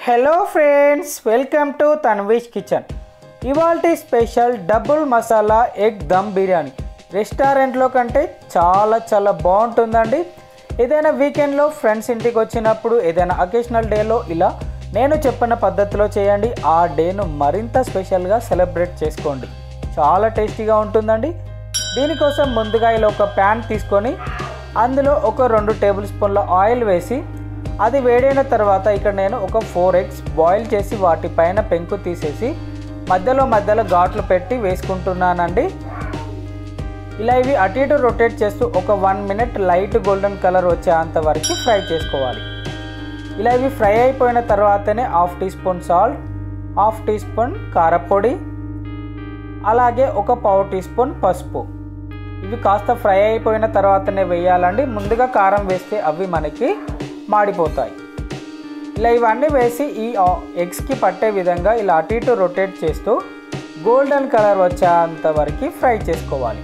hello friends welcome to Tanvish kitchen ఇవాల్టి special double masala egg dum biryani రెస్టారెంట్లో కంటే చాలా చాలా బాగుంటుందండి ఏదైనా వీకెండ్లో ఫ్రెండ్స్ ఇంటికి వచ్చినప్పుడు ఏదైనా అకేషనల్ డేలో ఇలా నేను చెప్పిన పద్ధతిలో చేయండి ఆ డేను మరింత స్పెషల్గా సెలబ్రేట్ చేసుకోండి చాలా టేస్టీగా ఉంటుందండి దీనికోసం ముందుగా ఇలా ఒక ప్యాన్ తీసుకొని అందులో ఒక రెండు టేబుల్ స్పూన్ల ఆయిల్ వేసి అది వేడైన తర్వాత ఇక్కడ నేను ఒక ఫోర్ ఎగ్స్ బాయిల్ చేసి వాటిపైన పెంకు తీసేసి మధ్యలో మధ్యలో ఘాట్లు పెట్టి వేసుకుంటున్నానండి ఇలా ఇవి అటు ఇటు రొటేట్ చేస్తూ ఒక one minute light golden colour వచ్చేంత వరకు ఫ్రై చేసుకోవాలి ఇలా ఇవి ఫ్రై అయిపోయిన తర్వాతనే half teaspoon salt half teaspoon కారపొడి అలాగే ఒక పావు టీ స్పూన్ పసుపు ఇవి కాస్త ఫ్రై అయిపోయిన తర్వాతనే వేయాలండి ముందుగా కారం వేస్తే అవి మనకి మాడిపోతాయి ఇలా ఇవన్నీ వేసి ఈ ఎగ్స్కి పట్టే విధంగా ఇలా అటు ఇటు రొటేట్ చేస్తూ గోల్డెన్ కలర్ వచ్చేంత వరకు ఫ్రై చేసుకోవాలి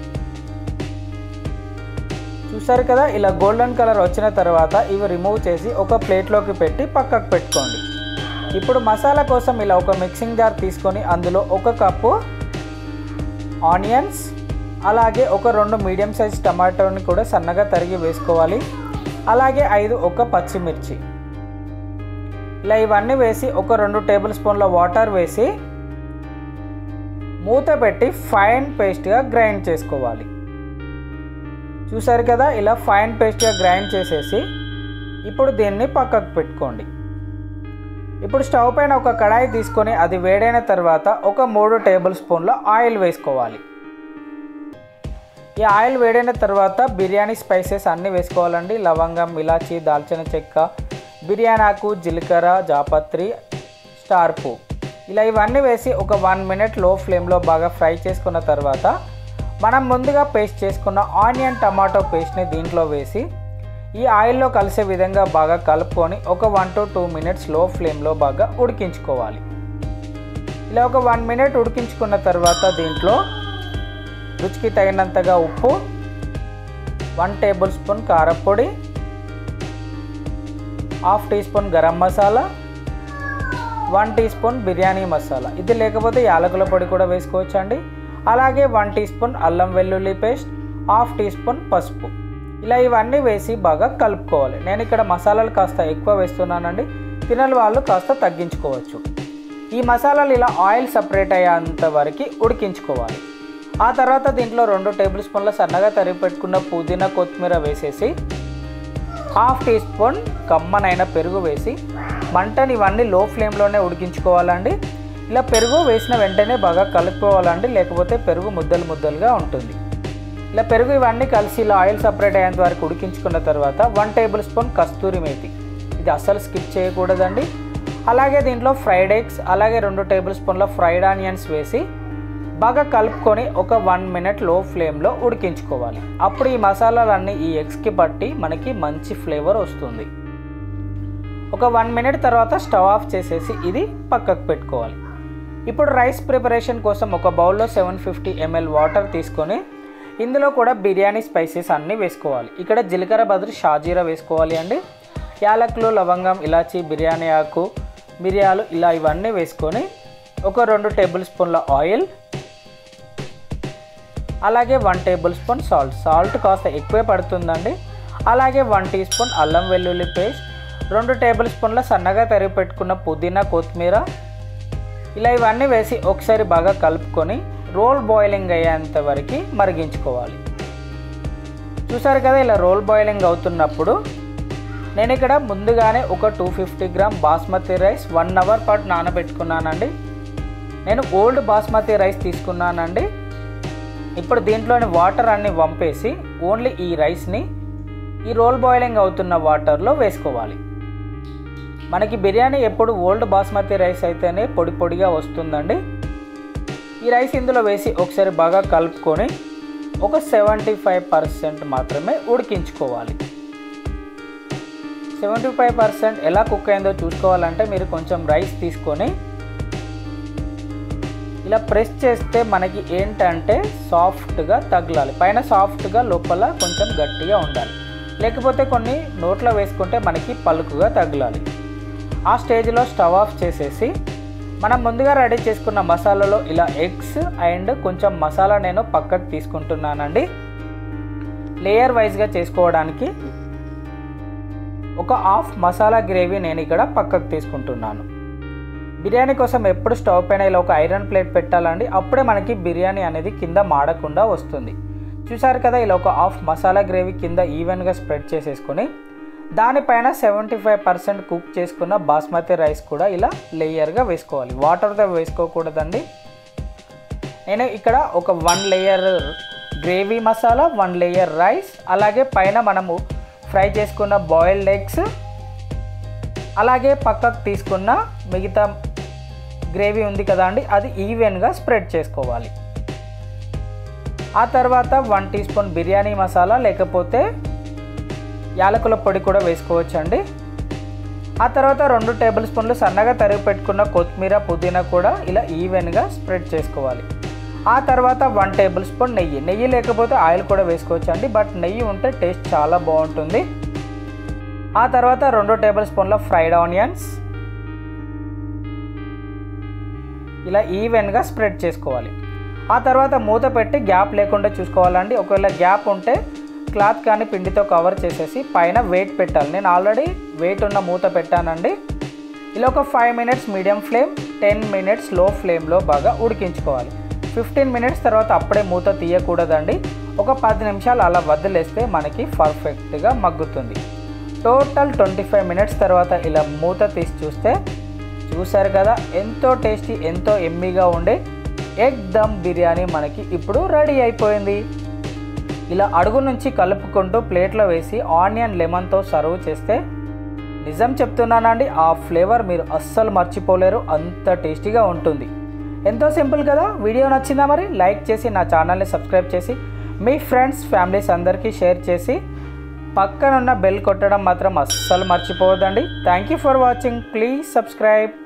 చూసారు కదా ఇలా గోల్డెన్ కలర్ వచ్చిన తర్వాత ఇవి రిమూవ్ చేసి ఒక ప్లేట్లోకి పెట్టి పక్కకు పెట్టుకోండి ఇప్పుడు మసాలా కోసం ఇలా ఒక మిక్సింగ్ జార్ తీసుకొని అందులో ఒక కప్పు ఆనియన్స్ అలాగే ఒక రెండు మీడియం సైజ్ టమాటోని కూడా సన్నగా తరిగి వేసుకోవాలి అలాగే ఐదు ఒక పచ్చిమిర్చి ఇలా ఇవన్నీ వేసి ఒక రెండు టేబుల్ స్పూన్ల వాటర్ వేసి మూత పెట్టి ఫైన్ పేస్ట్గా గ్రైండ్ చేసుకోవాలి చూసారు కదా ఇలా ఫైన్ పేస్ట్గా గ్రైండ్ చేసేసి ఇప్పుడు దీన్ని పక్కకు పెట్టుకోండి ఇప్పుడు స్టవ్ పైన ఒక కడాయి తీసుకొని అది వేడైన తర్వాత ఒక మూడు టేబుల్ స్పూన్ల ఆయిల్ వేసుకోవాలి ఈ ఆయిల్ వేడైన తర్వాత బిర్యానీ స్పైసెస్ అన్నీ వేసుకోవాలండి లవంగం ఇలాచి దాల్చిన చెక్క బిర్యానీ ఆకు జీలకర్ర జాపత్రి స్టార్ పూ ఇలా ఇవన్నీ వేసి ఒక వన్ మినిట్ లో ఫ్లేమ్లో బాగా ఫ్రై చేసుకున్న తర్వాత మనం ముందుగా పేస్ట్ చేసుకున్న ఆనియన్ టమాటో పేస్ట్ని దీంట్లో వేసి ఈ ఆయిల్లో కలిసే విధంగా బాగా కలుపుకొని ఒక one to two minutes low ఫ్లేమ్లో బాగా ఉడికించుకోవాలి ఇలా ఒక వన్ మినిట్ ఉడికించుకున్న తర్వాత దీంట్లో రుచికి తగినంతగా ఉప్పు వన్ టేబుల్ స్పూన్ కారపొడి half teaspoon garam masala one teaspoon biryani masala ఇది లేకపోతే యాలకుల పొడి కూడా వేసుకోవచ్చు అండి అలాగే వన్ టీ స్పూన్ అల్లం వెల్లుల్లి పేస్ట్ హాఫ్ టీ స్పూన్ పసుపు ఇలా ఇవన్నీ వేసి బాగా కలుపుకోవాలి నేను ఇక్కడ మసాలాలు కాస్త ఎక్కువ వేస్తున్నానండి తినని వాళ్ళు కాస్త తగ్గించుకోవచ్చు ఈ మసాలాలు ఇలా ఆయిల్ సపరేట్ అయ్యేంత వరకు ఉడికించుకోవాలి ఆ తర్వాత దీంట్లో రెండు టేబుల్ స్పూన్ల సన్నగా తరిగి పెట్టుకున్న పుదీనా కొత్తిమీర వేసేసి హాఫ్ టీ స్పూన్ కమ్మనైన పెరుగు వేసి మంటని ఇవన్నీ లో ఫ్లేమ్లోనే ఉడికించుకోవాలండి ఇలా పెరుగు వేసిన వెంటనే బాగా కలుపుకోవాలండి లేకపోతే పెరుగు ముద్దలు ముద్దలుగా ఉంటుంది ఇలా పెరుగు ఇవన్నీ కలిసి ఇలా ఆయిల్ సపరేట్ అయ్యేంత వరకు ఉడికించుకున్న తర్వాత one tablespoon kasuri methi ఇది అస్సలు స్కిప్ చేయకూడదండి అలాగే దీంట్లో ఫ్రైడ్ ఎగ్స్ అలాగే రెండు టేబుల్ స్పూన్ల ఫ్రైడ్ ఆనియన్స్ వేసి బాగా కలుపుకొని ఒక వన్ మినిట్ లో ఫ్లేమ్లో ఉడికించుకోవాలి అప్పుడు ఈ మసాలాలన్నీ ఈ ఎగ్స్కి పట్టి మనకి మంచి ఫ్లేవర్ వస్తుంది ఒక వన్ మినిట్ తర్వాత స్టవ్ ఆఫ్ చేసేసి ఇది పక్కకు పెట్టుకోవాలి ఇప్పుడు రైస్ ప్రిపరేషన్ కోసం ఒక బౌల్లో సెవెన్ ఫిఫ్టీ ఎంఎల్ వాటర్ తీసుకొని ఇందులో కూడా బిర్యానీ స్పైసెస్ అన్నీ వేసుకోవాలి ఇక్కడ జీలకర్ర బదులు షాజీరా వేసుకోవాలి అండి యాలకులు లవంగం ఇలాచి బిర్యానీ ఆకు మిరియాలు ఇలా ఇవన్నీ వేసుకొని ఒక రెండు టేబుల్ స్పూన్ల ఆయిల్ అలాగే one tablespoon salt salt కాస్త ఎక్కువే పడుతుందండి అలాగే వన్ టీ స్పూన్ అల్లం వెల్లుల్లి పేస్ట్ రెండు టేబుల్ స్పూన్ల సన్నగా తరిగి పెట్టుకున్న పుదీనా కొత్తిమీర ఇలా ఇవన్నీ వేసి ఒకసారి బాగా కలుపుకొని రోల్ బాయిలింగ్ అయ్యేంత వరకు మరిగించుకోవాలి చూసారు కదా ఇలా రోల్ బాయిలింగ్ అవుతున్నప్పుడు నేను ఇక్కడ ముందుగానే ఒక two fifty gram basmati rice one hour పాటు నానబెట్టుకున్నానండి నేను ఓల్డ్ బాస్మతి రైస్ తీసుకున్నానండి ఇప్పుడు దీంట్లోని వాటర్ అన్ని వంపేసి ఓన్లీ ఈ రైస్ని ఈ రోల్ బాయిలింగ్ అవుతున్న వాటర్లో వేసుకోవాలి మనకి బిర్యానీ ఎప్పుడు ఓల్డ్ బాస్మతి రైస్ అయితేనే పొడి పొడిగా వస్తుందండి ఈ రైస్ ఇందులో వేసి ఒకసారి బాగా కలుపుకొని ఒక సెవెంటీ ఫైవ్ పర్సెంట్ మాత్రమే ఉడికించుకోవాలి సెవెంటీ ఫైవ్ పర్సెంట్ ఎలా కుక్ అయిందో చూసుకోవాలంటే మీరు కొంచెం రైస్ తీసుకొని ఇలా ప్రెస్ చేస్తే మనకి ఏంటంటే సాఫ్ట్గా తగలాలి పైన సాఫ్ట్గా లోపల కొంచెం గట్టిగా ఉండాలి లేకపోతే కొన్ని నోట్లో వేసుకుంటే మనకి పలుకుగా తగలాలి ఆ స్టేజ్లో స్టవ్ ఆఫ్ చేసేసి మనం ముందుగా రెడీ చేసుకున్న మసాలాలో ఇలా ఎగ్స్ అండ్ కొంచెం మసాలా నేను పక్కకు తీసుకుంటున్నానండి లేయర్ వైజ్గా చేసుకోవడానికి ఒక హాఫ్ మసాలా గ్రేవీ నేను ఇక్కడ పక్కకు తీసుకుంటున్నాను బిర్యానీ కోసం ఎప్పుడు స్టవ్ పైన ఇలా ఒక ఐరన్ ప్లేట్ పెట్టాలండి అప్పుడే మనకి బిర్యానీ అనేది కింద మాడకుండా వస్తుంది చూసారు కదా ఇలా ఒక హాఫ్ మసాలా గ్రేవీ కింద ఈవెన్గా స్ప్రెడ్ చేసేసుకొని దానిపైన సెవెంటీ ఫైవ్ పర్సెంట్ కుక్ చేసుకున్న బాస్మతి రైస్ కూడా ఇలా లేయర్గా వేసుకోవాలి వాటర్తో వేసుకోకూడదండి నేను ఇక్కడ ఒక one layer gravy masala one layer rice అలాగే పైన మనము ఫ్రై చేసుకున్న బాయిల్డ్ ఎగ్స్ అలాగే పక్కకు తీసుకున్న మిగతా గ్రేవీ ఉంది కదా అండి అది ఈవెన్గా స్ప్రెడ్ చేసుకోవాలి ఆ తర్వాత one teaspoon biryani masala లేకపోతే యాలకుల పొడి కూడా వేసుకోవచ్చండి ఆ తర్వాత రెండు టేబుల్ స్పూన్లు సన్నగా తరిగి పెట్టుకున్న కొత్తిమీర పుదీనా కూడా ఇలా ఈవెన్గా స్ప్రెడ్ చేసుకోవాలి ఆ తర్వాత వన్ టేబుల్ స్పూన్ నెయ్యి నెయ్యి లేకపోతే ఆయిల్ కూడా వేసుకోవచ్చు అండి బట్ నెయ్యి ఉంటే టేస్ట్ చాలా బాగుంటుంది ఆ తర్వాత రెండు టేబుల్ స్పూన్ల ఫ్రైడ్ ఆనియన్స్ ఇలా ఈవెన్గా స్ప్రెడ్ చేసుకోవాలి ఆ తర్వాత మూత పెట్టి గ్యాప్ లేకుండా చూసుకోవాలండి ఒకవేళ గ్యాప్ ఉంటే క్లాత్ కానీ పిండితో కవర్ చేసేసి పైన వెయిట్ పెట్టాలి నేను ఆల్రెడీ వెయిట్ ఉన్న మూత పెట్టానండి ఇలా ఒక five minutes medium flame ten minutes low ఫ్లేమ్లో బాగా ఉడికించుకోవాలి ఫిఫ్టీన్ మినిట్స్ తర్వాత అప్పుడే మూత తీయకూడదండి ఒక పది నిమిషాలు అలా వదిలేస్తే మనకి పర్ఫెక్ట్గా మగ్గుతుంది టోటల్ ట్వంటీ ఫైవ్ మినిట్స్ తర్వాత ఇలా మూత తీసి చూస్తే చూసారు కదా ఎంతో టేస్టీ ఎంతో ఎమ్మీగా ఉండే ఎగ్ దమ్ బిర్యానీ మనకి ఇప్పుడు రెడీ అయిపోయింది ఇలా అడుగు నుంచి కలుపుకుంటూ ప్లేట్లో వేసి ఆనియన్ లెమన్తో సర్వ్ చేస్తే నిజం చెప్తున్నానండి ఆ ఫ్లేవర్ మీరు అస్సలు మర్చిపోలేరు అంత టేస్టీగా ఉంటుంది ఎంతో సింపుల్ కదా వీడియో నచ్చిందా మరి లైక్ చేసి నా ఛానల్ని సబ్స్క్రైబ్ చేసి మీ ఫ్రెండ్స్ ఫ్యామిలీస్ అందరికీ షేర్ చేసి పక్కనున్న బెల్ కొట్టడం మాత్రం అస్సలు మర్చిపోవద్దండి thank you for watching please subscribe